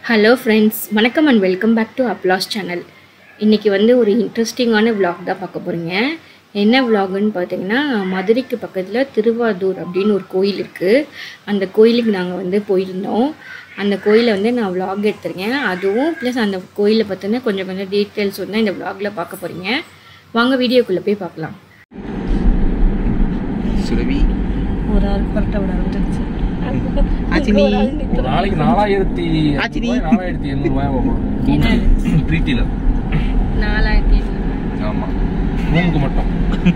Hello friends வணக்கம் and welcome back to applause channel இன்றைக்கி வந்து ஒரு இன்ட்ரெஸ்டிங்கான vlog தான் பார்க்க போகிறீங்க என்ன vlogன்னு பார்த்தீங்கன்னா மதுரைக்கு பக்கத்தில் திருவாதூர் அப்படின்னு ஒரு கோயில் இருக்குது அந்த கோயிலுக்கு நாங்கள் வந்து போயிருந்தோம் அந்த கோயிலை வந்து நான் vlog எடுத்திருக்கேன் அதுவும் ப்ளஸ் அந்த கோயிலை பற்றின கொஞ்சம் கொஞ்சம் டீட்டெயில்ஸ் வந்து இந்த vlogல பார்க்க போகிறீங்க வாங்க வீடியோக்குள்ளே போய் பார்க்கலாம் சுரவி ஒரு ஆள் பரட்ட விட ஆரம்பிச்சிருச்சு ஆச்சினி ஒரு நாளைக்கு நாலாயிரத்தி ஆச்சினி. ரூபாய், நாலாயிரத்தி எண்ணூறு ரூபாய் ஆகும் பிரீத்தில நாலாயிரத்தி ஆமா ரூமுக்கு மட்டும்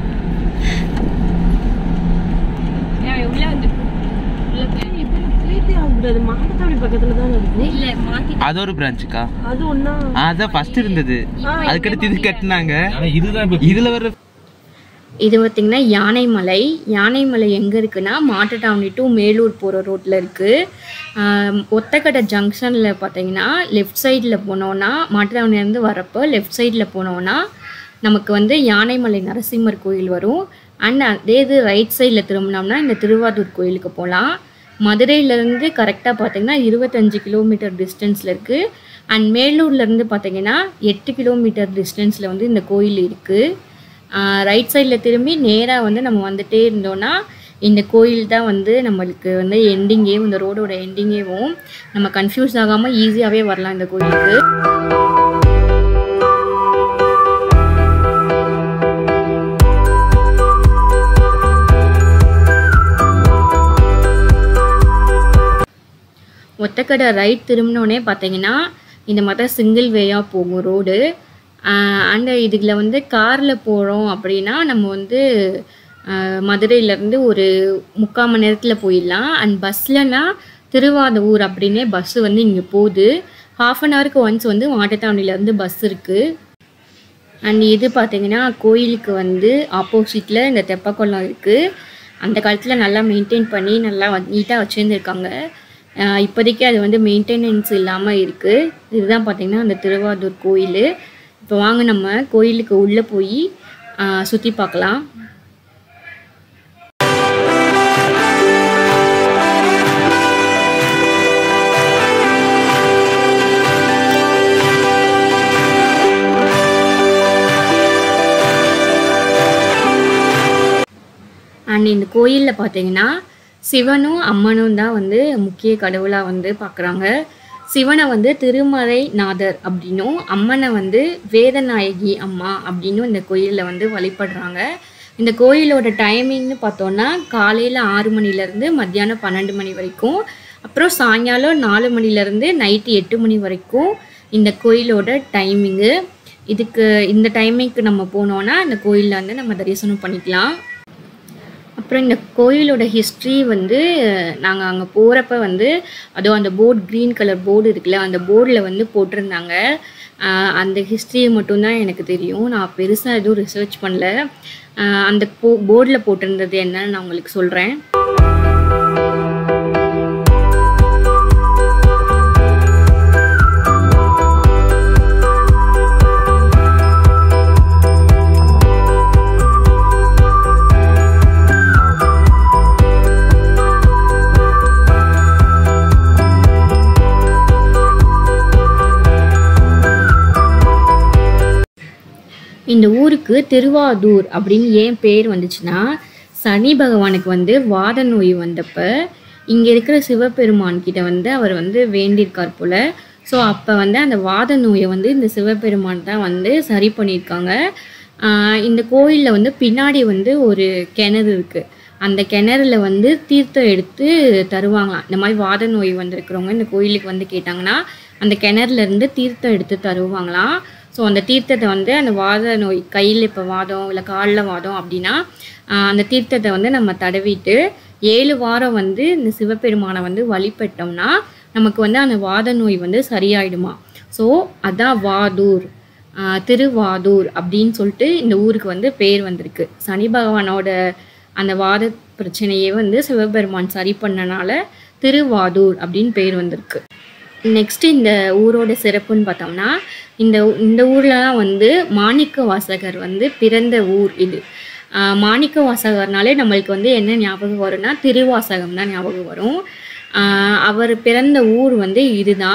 உள்ளே வந்து பிரீத்தி ஆகக்கூடாது மாட்டுத்தாவணி பக்கத்துல தான் இருக்கு இல்லை மாற்றி அது ஒரு பிரான்ச்சுக்கா அது ஒன்னா அதான் ஃபர்ஸ்ட் இருந்தது அதுக்கடுத்து இது கட்டினாங்க ஆனா இதுதான் இப்ப இதுல வர இது பார்த்திங்கன்னா யானைமலை யானைமலை எங்கே இருக்குன்னா மாட்டுட்டாவணி டு மேலூர் போகிற ரோட்டில் இருக்குது ஒத்தக்கடை ஜங்ஷனில் பார்த்தீங்கன்னா லெஃப்ட் சைடில் போனோன்னா மாட்டுத்தாவணிலேருந்து வரப்போ லெஃப்ட் சைடில் போனோன்னா நமக்கு வந்து யானைமலை நரசிம்மர் கோயில் வரும் அண்ட் அதே இது ரைட் சைடில் திரும்பினோம்னா இந்த திருவாரூர் கோயிலுக்கு போகலாம் மதுரையிலேருந்து கரெக்டாக பார்த்தீங்கன்னா இருபத்தஞ்சு கிலோமீட்டர் டிஸ்டன்ஸில் இருக்குது அண்ட் மேலூர்லேருந்து பார்த்தீங்கன்னா எட்டு கிலோமீட்டர் டிஸ்டன்ஸில் வந்து இந்த கோயில் இருக்குது ரைட் சைடில் திரும்பி நேராக வந்து நம்ம வந்துட்டே இருந்தோம்னா இந்த கோயில் தான் வந்து நம்மளுக்கு வந்து எண்டிங்கே இந்த ரோடோட எண்டிங்கேவும் நம்ம கன்ஃபியூஸ் ஆகாமல் ஈஸியாகவே வரலாம் இந்த கோயிலுக்கு ஒத்தக்கடை ரைட் திரும்பினோடனே பார்த்தீங்கன்னா இந்த மாதிரி சிங்கிள் வேயாக போகும் ரோடு அண்ட் இதில் வந்து காரில் போகிறோம் அப்படின்னா நம்ம வந்து ஆஹ், மதுரையிலேருந்து ஒரு முக்கால் மணி நேரத்தில் போயிடலாம் அண்ட் பஸ்லனா திருவாதூர் அப்படின்னே பஸ்ஸு வந்து இங்கே போகுது ஹாஃப் அன் ஹவருக்கு ஒன்ஸ் வந்து மாட்டுத்தாவணிலேருந்து பஸ் இருக்குது அண்ட் இது பார்த்தீங்கன்னா கோயிலுக்கு வந்து ஆப்போசிட்டில் இந்த தெப்பக்குளம் இருக்குது அந்த காலத்தில் நல்லா மெயின்டைன் பண்ணி நல்லா நீட்டாக வச்சுருந்துருக்காங்க இப்போதைக்கு அது வந்து மெயின்டெனன்ஸ் இல்லாமல் இருக்குது இதுதான் பார்த்தீங்கன்னா அந்த திருவாரூர் கோயில் இப்போ வாங்க நம்ம கோயிலுக்கு உள்ளே போய் சுற்றி பார்க்கலாம் அண்ட் இந்த கோயிலில் பார்த்தீங்கன்னா சிவனும் அம்மனும் தான் வந்து முக்கிய கடவுளாக வந்து பார்க்குறாங்க சிவனை வந்து திருமலை நாதர் அப்படின்னும் அம்மனை வந்து வேதநாயகி அம்மா அப்படின்னும் இந்த கோயிலில் வந்து வழிபடுறாங்க இந்த கோயிலோட டைமிங்னு பார்த்தோன்னா காலையில் ஆறு மணிலேருந்து மத்தியானம் பன்னெண்டு மணி வரைக்கும் அப்புறம் சாயங்காலம் நாலு மணிலேருந்து நைட்டு எட்டு மணி வரைக்கும் இந்த கோயிலோட டைமிங்கு இதுக்கு இந்த டைமிங்க்கு நம்ம போனோன்னா இந்த கோயிலில் வந்து நம்ம தரிசனம் பண்ணிக்கலாம் அப்புறம் இந்த கோயிலோட ஹிஸ்ட்ரி வந்து நாங்கள் அங்கே போகிறப்ப வந்து அதோ அந்த போர்டு க்ரீன் கலர் போர்டு இருக்குல்ல அந்த போர்டில் வந்து போட்டிருந்தாங்க ஆஹ் அந்த ஹிஸ்ட்ரி மட்டும்தான் எனக்கு தெரியும் நான் பெருசாக எதுவும் ரிசர்ச் பண்ணல ஆஹ் அந்த போ போர்டில் போட்டிருந்தது என்னன்னு நான் உங்களுக்கு சொல்கிறேன் இந்த ஊருக்கு திருவாதூர் அப்படின்னு ஏன் பேர் வந்துச்சுன்னா சனி பகவானுக்கு வந்து வாத நோய் வந்தப்ப இங்கே இருக்கிற சிவபெருமான் கிட்ட வந்து அவர் வந்து வேண்டியிருக்கார் போல ஸோ அப்போ வந்து அந்த வாத நோயை வந்து இந்த சிவபெருமான் தான் வந்து சரி பண்ணியிருக்காங்க ஆஹ் இந்த கோயிலில் வந்து பின்னாடி வந்து ஒரு கிணறு இருக்குது அந்த கிணறுல வந்து தீர்த்தம் எடுத்து தருவாங்களாம் இந்த மாதிரி வாத நோய் வந்திருக்கிறவங்க இந்த கோயிலுக்கு வந்து கேட்டாங்கன்னா அந்த கிணறுல இருந்து தீர்த்தம் எடுத்து தருவாங்களாம் ஸோ அந்த தீர்த்தத்தை வந்து அந்த வாத நோய் கையில் இப்போ வாதம் இல்லை காலில் வாதம் அப்படின்னா ஆஹ் அந்த தீர்த்தத்தை வந்து நம்ம தடவிட்டு ஏழு வாரம் வந்து இந்த சிவபெருமானை வந்து வழிபட்டோம்னா நமக்கு வந்து அந்த வாத நோய் வந்து சரியாயிடுமா ஸோ அதான் வாதூர் ஆஹ் திருவாதூர் அப்படின்னு சொல்லிட்டு இந்த ஊருக்கு வந்து பேர் வந்திருக்கு சனி பகவானோட அந்த வாத பிரச்சனையே வந்து சிவபெருமான் சரி பண்ணனால திருவாதூர் அப்படின்னு பேர் வந்திருக்கு நெக்ஸ்ட் இந்த ஊரோட சிறப்புன்னு பார்த்தோம்னா இந்த இந்த ஊர்லலாம் வந்து மாணிக்க வாசகர் வந்து பிறந்த ஊர் இது ஆஹ் மாணிக்க வாசகர்னாலே நம்மளுக்கு வந்து என்ன ஞாபகம் வரும்னா திருவாசகம் தான் ஞாபகம் வரும் ஆஹ் அவர் பிறந்த ஊர் வந்து இதுதான்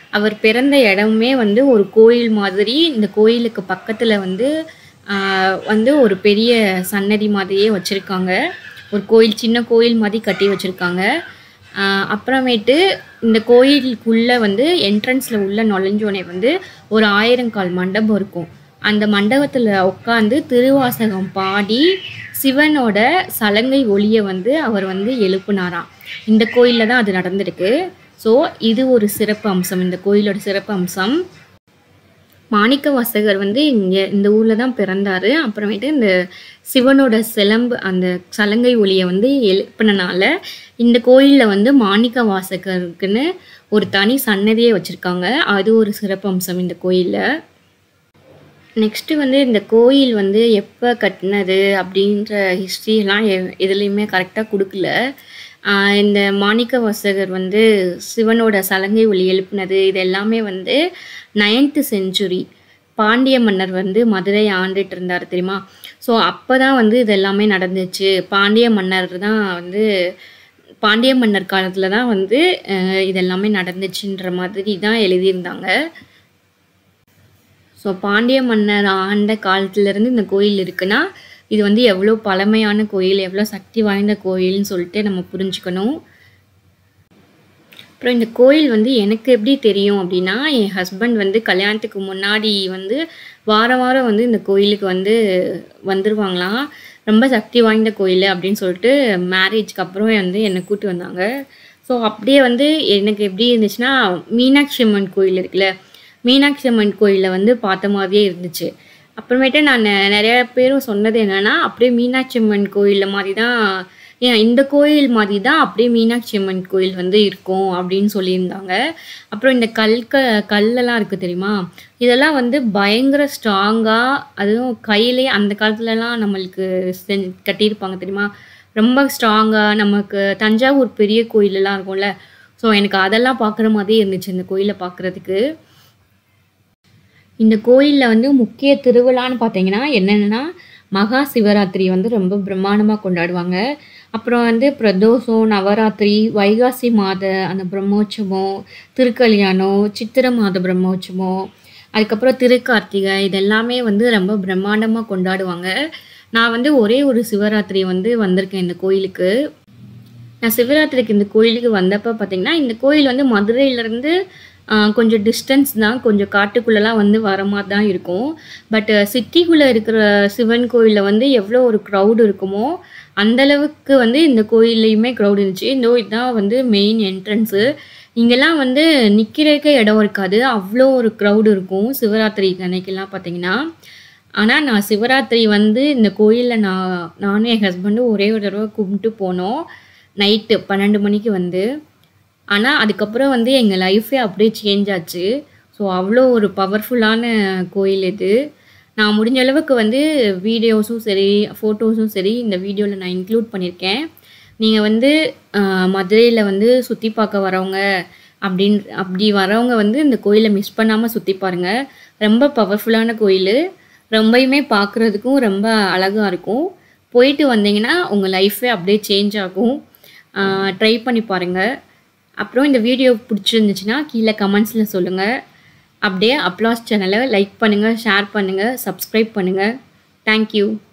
அவர் பிறந்த இடமுமே வந்து ஒரு கோயில் மாதிரி இந்த கோயிலுக்கு பக்கத்தில் வந்து ஆஹ், வந்து ஒரு பெரிய சன்னதி மாதிரியே வச்சுருக்காங்க ஒரு கோயில் சின்ன கோயில் மாதிரி கட்டி வச்சுருக்காங்க அப்புறமேட்டு இந்த கோயிலுக்குள்ளே வந்து என்ட்ரன்ஸில் உள்ள நுழைஞ்சோனே வந்து ஒரு ஆயிரங்கால் மண்டபம் இருக்கும் அந்த மண்டபத்தில் உட்காந்து திருவாசகம் பாடி சிவனோட சலங்கை ஒளியை வந்து அவர் வந்து எழுப்புனாராம் இந்த கோயிலில் தான் அது நடந்திருக்கு ஸோ இது ஒரு சிறப்பு அம்சம் இந்த கோயிலோட சிறப்பு அம்சம் மாணிக்க வாசகர் வந்து இங்கே இந்த ஊரில் தான் பிறந்தார் அப்புறமேட்டு இந்த சிவனோட சிலம்பு அந்த சலங்கை ஒளியை வந்து எழுப்பினனால இந்த கோயிலில் வந்து மாணிக்க வாசகருக்குன்னு ஒரு தனி சன்னதியே வச்சுருக்காங்க அது ஒரு சிறப்பு அம்சம் இந்த கோயிலில் நெக்ஸ்ட்டு வந்து இந்த கோயில் வந்து எப்போ கட்டினது அப்படின்ற ஹிஸ்ட்ரியெல்லாம் எதுலேயுமே கரெக்டாக கொடுக்கல ஆஹ் இந்த மாணிக்க வாசகர் வந்து சிவனோட சலங்கை ஒளி எழுப்புனது இது எல்லாமே வந்து நைன்த்து செஞ்சுரி பாண்டிய மன்னர் வந்து மதுரை ஆண்டுட்டு இருந்தார் தெரியுமா ஸோ அப்போ தான் வந்து இது எல்லாமே நடந்துச்சு பாண்டிய மன்னர் தான் வந்து பாண்டிய மன்னர் காலத்தில் தான் வந்து ஆஹ் இது எல்லாமே நடந்துச்சுன்ற மாதிரி தான் எழுதியிருந்தாங்க ஸோ பாண்டிய மன்னர் ஆண்ட காலத்துலேருந்து இந்த கோயில் இருக்குன்னா இது வந்து எவ்வளோ பழமையான கோயில் எவ்வளோ சக்தி வாய்ந்த கோயில்னு சொல்லிட்டு நம்ம புரிஞ்சுக்கணும் அப்புறம் இந்த கோயில் வந்து எனக்கு எப்படி தெரியும் அப்படின்னா என் ஹஸ்பண்ட் வந்து கல்யாணத்துக்கு முன்னாடி வந்து வாரம் வாரம் வந்து இந்த கோயிலுக்கு வந்து வந்துருவாங்களாம் ரொம்ப சக்தி வாய்ந்த கோயில் அப்படின்னு சொல்லிட்டு மேரேஜ்க்கு அப்புறம் வந்து என்னை கூட்டி வந்தாங்க ஸோ அப்படியே வந்து எனக்கு எப்படி இருந்துச்சுன்னா மீனாட்சி அம்மன் கோயில் இருக்குல்ல மீனாட்சி அம்மன் கோயிலில் வந்து பார்த்த மாதிரியே இருந்துச்சு அப்புறமேட்டு நான் நெ- நிறைய பேரும் சொன்னது என்னன்னா அப்படியே மீனாட்சி அம்மன் கோயிலில் மாதிரி தான் ஏன் இந்த கோயில் மாதிரி தான் அப்படியே மீனாட்சி அம்மன் கோயில் வந்து இருக்கும் அப்படின்னு சொல்லியிருந்தாங்க அப்புறம் இந்த கல் க கல்லெல்லாம் இருக்குது தெரியுமா இதெல்லாம் வந்து பயங்கர ஸ்ட்ராங்காக அதுவும் கையிலே அந்த காலத்துலலாம் நம்மளுக்கு செஞ்சு கட்டியிருப்பாங்க தெரியுமா ரொம்ப ஸ்ட்ராங்காக நமக்கு தஞ்சாவூர் பெரிய கோயிலெல்லாம் இருக்கும்ல ஸோ எனக்கு அதெல்லாம் பார்க்குற மாதிரியே இருந்துச்சு இந்த கோயிலை பார்க்குறதுக்கு இந்த கோயிலில் வந்து முக்கிய திருவிழான்னு பார்த்தீங்கன்னா என்னென்னா மகா சிவராத்திரி வந்து ரொம்ப பிரம்மாண்டமாக கொண்டாடுவாங்க அப்புறம் வந்து பிரதோஷம் நவராத்திரி வைகாசி மாத அந்த பிரம்மோற்சவம் திருக்கல்யாணம் சித்திரை மாத பிரம்மோற்சவம் அதுக்கப்புறம் திருக்கார்த்திகை இதெல்லாமே வந்து ரொம்ப பிரம்மாண்டமாக கொண்டாடுவாங்க நான் வந்து ஒரே ஒரு சிவராத்திரி வந்து வந்திருக்கேன் இந்த கோயிலுக்கு நான் சிவராத்திரிக்கு இந்த கோயிலுக்கு வந்தப்போ பார்த்தீங்கன்னா இந்த கோயில் வந்து மதுரையிலேருந்து கொஞ்சம் டிஸ்டன்ஸ் தான் கொஞ்சம் காட்டுக்குள்ளெல்லாம் வந்து வர மாதிரி தான் இருக்கும் பட் சிட்டிக்குள்ளே இருக்கிற சிவன் கோயிலில் வந்து எவ்வளோ ஒரு க்ரௌடு இருக்குமோ அந்த அளவுக்கு வந்து இந்த கோயில்லையுமே க்ரௌட் இருந்துச்சு இந்த இதுதான் வந்து மெயின் என்ட்ரன்ஸு இங்கெல்லாம் வந்து நிற்கிறதுக்கே இடம் இருக்காது அவ்வளோ ஒரு க்ரௌடு இருக்கும் சிவராத்திரி அன்னைக்கெல்லாம் பார்த்தீங்கன்னா ஆனால் நான் சிவராத்திரி வந்து இந்த கோயிலில் நான் நானும் என் ஹஸ்பண்டும் ஒரே ஒரு தடவை கும்பிட்டு போனோம் நைட்டு பன்னெண்டு மணிக்கு வந்து ஆனால் அதுக்கப்புறம் வந்து எங்கள் லைஃபே அப்படியே சேஞ்ச் ஆச்சு ஸோ அவ்வளோ ஒரு பவர்ஃபுல்லான கோயில் இது நான் முடிஞ்ச அளவுக்கு வந்து வீடியோஸும் சரி ஃபோட்டோஸும் சரி இந்த வீடியோவில் நான் இன்க்ளூட் பண்ணியிருக்கேன் நீங்கள் வந்து மதுரையில் வந்து சுற்றி பார்க்க வரவங்க அப்படின் அப்படி வரவங்க வந்து இந்த கோயிலை மிஸ் பண்ணாமல் சுற்றி பாருங்கள் ரொம்ப பவர்ஃபுல்லான கோயில் ரொம்பயுமே பார்க்குறதுக்கும் ரொம்ப அழகாக இருக்கும் போயிட்டு வந்தீங்கன்னா உங்கள் லைஃபே அப்படியே சேஞ்ச் ஆகும் ட்ரை பண்ணி பாருங்கள் அப்புறம் இந்த வீடியோ பிடிச்சிருந்துச்சுன்னா கீழே கமெண்ட்ஸில் சொல்லுங்கள் அப்படியே அப்ளாஸ் சேனலை லைக் பண்ணுங்கள் ஷேர் பண்ணுங்கள் சப்ஸ்கிரைப் பண்ணுங்கள் தேங்க்யூ